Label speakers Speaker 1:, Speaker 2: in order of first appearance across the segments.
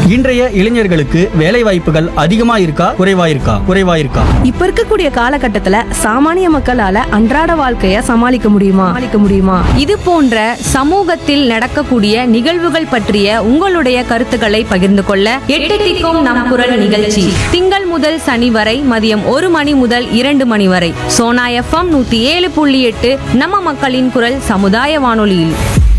Speaker 1: இன்றைய இளைஞர்களுக்கு வேலை வாய்ப்புகள் அதிகமா இருக்கா குறைவா இருக்கா குறைவா இருக்கா
Speaker 2: இப்ப இருக்கக்கூடிய காலகட்டத்துல சாமானிய மக்களால அன்றாட வாழ்க்கைய சமாளிக்க முடியுமா சமாளிக்க முடியுமா
Speaker 3: இது போன்ற சமூகத்தில் நடக்கக்கூடிய நிகழ்வுகள் பற்றிய உங்களுடைய கருத்துக்களை பகிர்ந்து கொள்ள எட்டு திக்கும் நம் குரல் நிகழ்ச்சி திங்கள் முதல் சனி வரை மதியம் ஒரு மணி முதல் இரண்டு மணி வரை சோனா எஃப்எம் நூத்தி ஏழு புள்ளி எட்டு நம்ம மக்களின் குரல் சமுதாய வானொலியில்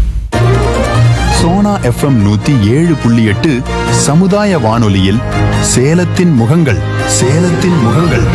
Speaker 4: சோனா எஃப்எம் நூத்தி ஏழு புள்ளி எட்டு சமுதாய வானொலியில் சேலத்தின் முகங்கள் சேலத்தின் முகங்கள்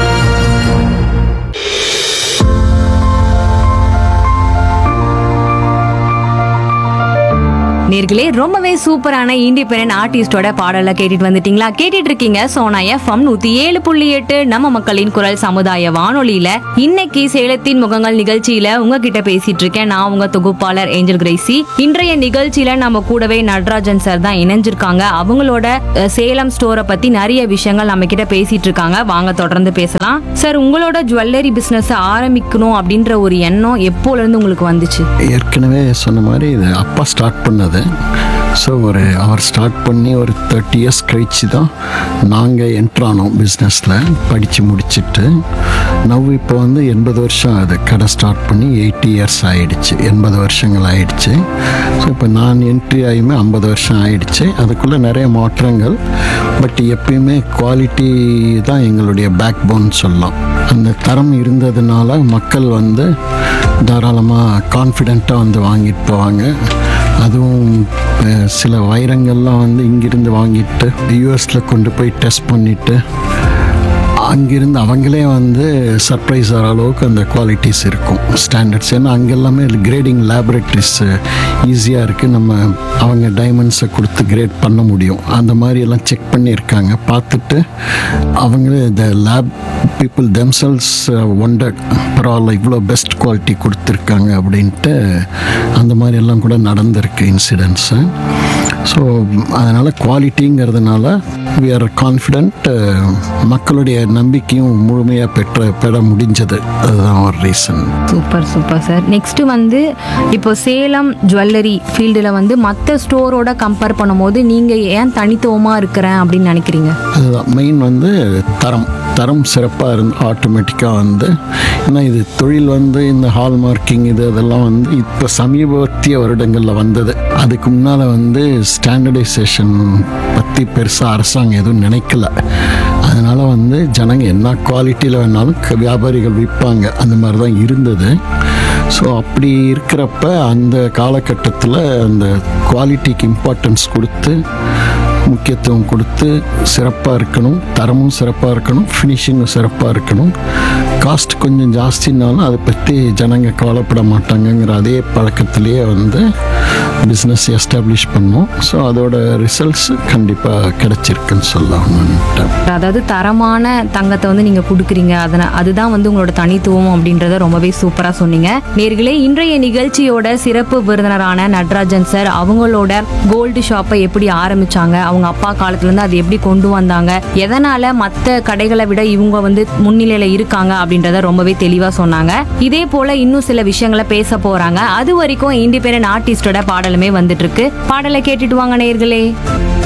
Speaker 3: நேர்களே ரொம்பவே சூப்பரான இண்டிபெண்டன்ட் ஆர்டிஸ்டோட பாடல கேட்டுட்டு வந்துட்டீங்களா கேட்டுட்டு இருக்கீங்க சோனா எஃப்எம் நூத்தி ஏழு புள்ளி எட்டு நம்ம மக்களின் குரல் சமுதாய வானொலியில இன்னைக்கு சேலத்தின் முகங்கள் நிகழ்ச்சியில உங்ககிட்ட பேசிட்டு இருக்கேன் நான் உங்க தொகுப்பாளர் ஏஞ்சல் கிரேசி இன்றைய நிகழ்ச்சியில நம்ம கூடவே நடராஜன் சார் தான் இணைஞ்சிருக்காங்க அவங்களோட அஹ், சேலம் ஸ்டோரை பத்தி நிறைய விஷயங்கள் நம்ம கிட்ட பேசிட்டு இருக்காங்க வாங்க தொடர்ந்து பேசலாம் சார் உங்களோட ஜுவல்லரி பிசினஸ் ஆரம்பிக்கணும் அப்படின்ற ஒரு எண்ணம் எப்போல இருந்து உங்களுக்கு வந்துச்சு
Speaker 5: ஏற்கனவே சொன்ன மாதிரி இது அப்பா ஸ்டார்ட் பண்ணது ஸோ ஒரு அவர் ஸ்டார்ட் பண்ணி ஒரு தேர்ட்டி இயர்ஸ் கழிச்சு தான் நாங்கள் என்ட்ரானோம் பிஸ்னஸில் படித்து முடிச்சிட்டு நவ் இப்போ வந்து எண்பது வருஷம் ஆகுது கடை ஸ்டார்ட் பண்ணி எயிட்டி இயர்ஸ் ஆயிடுச்சு எண்பது வருஷங்கள் ஆயிடுச்சு ஸோ இப்போ நான் என்ட்ரி ஆகியுமே ஐம்பது வருஷம் ஆயிடுச்சு அதுக்குள்ளே நிறைய மாற்றங்கள் பட் எப்பயுமே குவாலிட்டி தான் எங்களுடைய பேக் போன் சொல்லலாம் அந்த தரம் இருந்ததுனால மக்கள் வந்து தாராளமாக கான்ஃபிடெண்ட்டாக வந்து வாங்கிட்டு போவாங்க அதுவும் அஹ், சில வைரங்கள்லாம் வந்து இங்கிருந்து வாங்கிட்டு யூஎஸில் கொண்டு போய் டெஸ்ட் பண்ணிவிட்டு அங்கிருந்து அவங்களே வந்து சர்ப்ரைஸ் ஆகிற அளவுக்கு அந்த குவாலிட்டிஸ் இருக்கும் ஸ்டாண்டர்ட்ஸ் ஏன்னா அங்கே எல்லாமே கிரேடிங் லேபரேட்டரிஸ் ஈஸியாக இருக்குது நம்ம அவங்க டைமண்ட்ஸை கொடுத்து கிரேட் பண்ண முடியும் அந்த மாதிரி எல்லாம் செக் பண்ணியிருக்காங்க பார்த்துட்டு அவங்களே the lab people themselves wanted பரவாயில்ல இவ்வளோ பெஸ்ட் குவாலிட்டி கொடுத்துருக்காங்க அப்படின்ட்டு அந்த மாதிரி எல்லாம் கூட நடந்திருக்கு இன்சிடென்ட்ஸு ஸோ அதனால் குவாலிட்டிங்கிறதுனால வி ஆர் கான்ஃபிடென்ட் மக்களுடைய நம்பிக்கையும் முழுமையாக பெற்ற பெற முடிஞ்சது அதுதான் ஒரு reason
Speaker 3: super super sir next வந்து இப்போ சேலம் ஜுவல்லரி ஃபீல்டில் வந்து மற்ற ஸ்டோரோட கம்பேர் பண்ணும்போது நீங்கள் ஏன் தனித்துவமாக இருக்கிறேன் அப்படின்னு நினைக்கிறீங்க
Speaker 5: அதுதான் மெயின் வந்து தரம் தரம் சிறப்பாக இருந்து ஆட்டோமேட்டிக்காக வந்து ஏன்னா இது தொழில் வந்து இந்த ஹால்மார்க்கிங் இது அதெல்லாம் வந்து இப்போ சமீபத்திய வருடங்களில் வந்தது அதுக்கு முன்னால் வந்து ஸ்டாண்டர்டைசேஷன் பற்றி பெருசாக அரசாங்கம் எதுவும் நினைக்கல அதனால் வந்து ஜனங்க என்ன குவாலிட்டியில் வேணாலும் க- வியாபாரிகள் விற்பாங்க அந்த மாதிரி தான் இருந்தது ஸோ அப்படி இருக்கிறப்ப அந்த காலகட்டத்தில் அந்த குவாலிட்டிக்கு இம்பார்ட்டன்ஸ் கொடுத்து முக்கியத்துவம் கொடுத்து சிறப்பாக இருக்கணும் தரமும் சிறப்பாக இருக்கணும் ஃபினிஷிங்கும் சிறப்பாக இருக்கணும் காஸ்ட் கொஞ்சம் ஜாஸ்தினாலும் அதை பற்றி ஜனங்க கவலைப்பட மாட்டாங்கங்கிற அதே பழக்கத்திலேயே வந்து பிஸ்னஸ் எஸ்டாப்ளிஷ் பண்ணோம் ஸோ அதோட ரிசல்ட்ஸ் கண்டிப்பாக கிடைச்சிருக்குன்னு சொல்லலாம்னுட்டு
Speaker 3: அதாவது தரமான தங்கத்தை வந்து நீங்கள் கொடுக்குறீங்க அதனால் அதுதான் வந்து உங்களோட தனித்துவம் அப்படின்றத ரொம்பவே சூப்பராக சொன்னீங்க நேர்களே இன்றைய நிகழ்ச்சியோட சிறப்பு விருந்தினரான நடராஜன் சார் அவங்களோட கோல்டு ஷாப்பை எப்படி ஆரம்பிச்சாங்க அவங்க அப்பா காலத்துலேருந்து அது எப்படி கொண்டு வந்தாங்க எதனால் மற்ற கடைகளை விட இவங்க வந்து முன்னிலையில் இருக்காங்க அப்படின்றத ரொம்பவே தெளிவாக சொன்னாங்க இதே போல் இன்னும் சில விஷயங்களை பேச போகிறாங்க அது வரைக்கும் இண்டிபெண்டன்ட் ஆர்டிஸ்டோட பாடலுமே வந்துட்டு இருக்கு பாடலை கேட்டுட்டு வாங்க நேர்களே